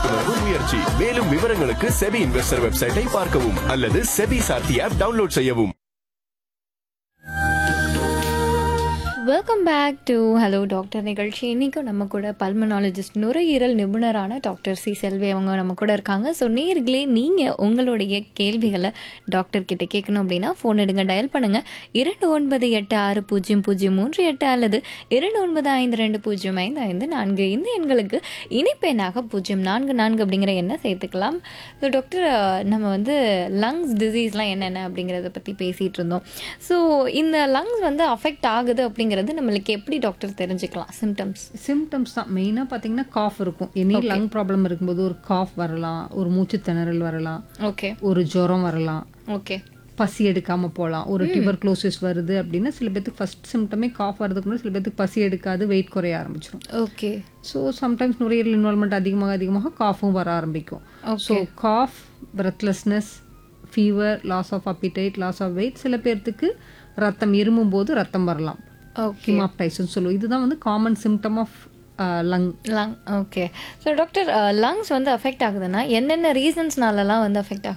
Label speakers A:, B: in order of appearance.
A: விழிப்புணர்வு முயற்சி மேலும் விவரங்களுக்கு செபி இன்வெஸ்டர் வெப்சைட்டை பார்க்கவும் அல்லது செபி சார்த்தி ஆப் டவுன்லோட் செய்யவும்
B: welcome back to hello doctor நிகழ்ச்சி இன்றைக்கும் நம்ம கூட பல்மனாலஜிஸ்ட் நுரையீரல் நிபுணரான டாக்டர் சி செல்வி அவங்க நம்ம கூட இருக்காங்க ஸோ நேர்களே நீங்கள் உங்களுடைய கேள்விகளை டாக்டர் கிட்ட கேட்கணும் அப்படின்னா ஃபோன் எடுங்க டயல் பண்ணுங்கள் இரண்டு ஒன்பது எட்டு ஆறு பூஜ்ஜியம் பூஜ்ஜியம் மூன்று எட்டு அல்லது இரண்டு ஒன்பது ஐந்து ரெண்டு பூஜ்ஜியம் ஐந்து ஐந்து நான்கு இந்த எண்களுக்கு இணைப்பு எண்ணாக பூஜ்ஜியம் நான்கு நான்கு அப்படிங்கிற எண்ணை சேர்த்துக்கலாம் ஸோ டாக்டர் நம்ம வந்து லங்ஸ் டிசீஸ்லாம் என்னென்ன அப்படிங்கிறத பற்றி பேசிகிட்டு இருந்தோம் ஸோ இந்த லங்ஸ் வந்து அஃபெக்ட் ஆகுது அப்படிங்கிறது நம்மளுக்கு எப்படி டாக்டர் தெரிஞ்சுக்கலாம் சிம்டம்ஸ்
C: சிம்டம்ஸ் தான் மெயினாக பார்த்தீங்கன்னா காஃப் இருக்கும் எனி லங் ப்ராப்ளம் இருக்கும்போது ஒரு காஃப் வரலாம் ஒரு மூச்சு திணறல் வரலாம்
B: ஓகே
C: ஒரு ஜுரம் வரலாம்
B: ஓகே
C: பசி எடுக்காம போகலாம் ஒரு டியூபர் க்ளோசிஸ் வருது அப்படின்னா சில பேத்துக்கு ஃபர்ஸ்ட் சிம்டமே காஃப் வரதுக்கு முன்னாடி சில பேத்துக்கு பசி எடுக்காது வெயிட் குறைய ஆரம்பிச்சிடும்
B: ஓகே
C: ஸோ சம்டைம்ஸ் நுரையீரல் இன்வால்மெண்ட் அதிகமாக அதிகமாக காஃபும் வர ஆரம்பிக்கும் so cough breathlessness fever loss of appetite loss of weight சில பேர்த்துக்கு ரத்தம் இருமும் போது ரத்தம் வரலாம்
B: ஓகே
C: ஹிமாப்டைசன் சொல்லுவோம் இதுதான் வந்து common symptom of lung
B: lung okay so doctor lungs வந்து அஃபெக்ட் ஆகுதுன்னா என்னென்ன ரீசன்ஸ்னாலலாம் வந்து அஃபெக்ட் ஆகுது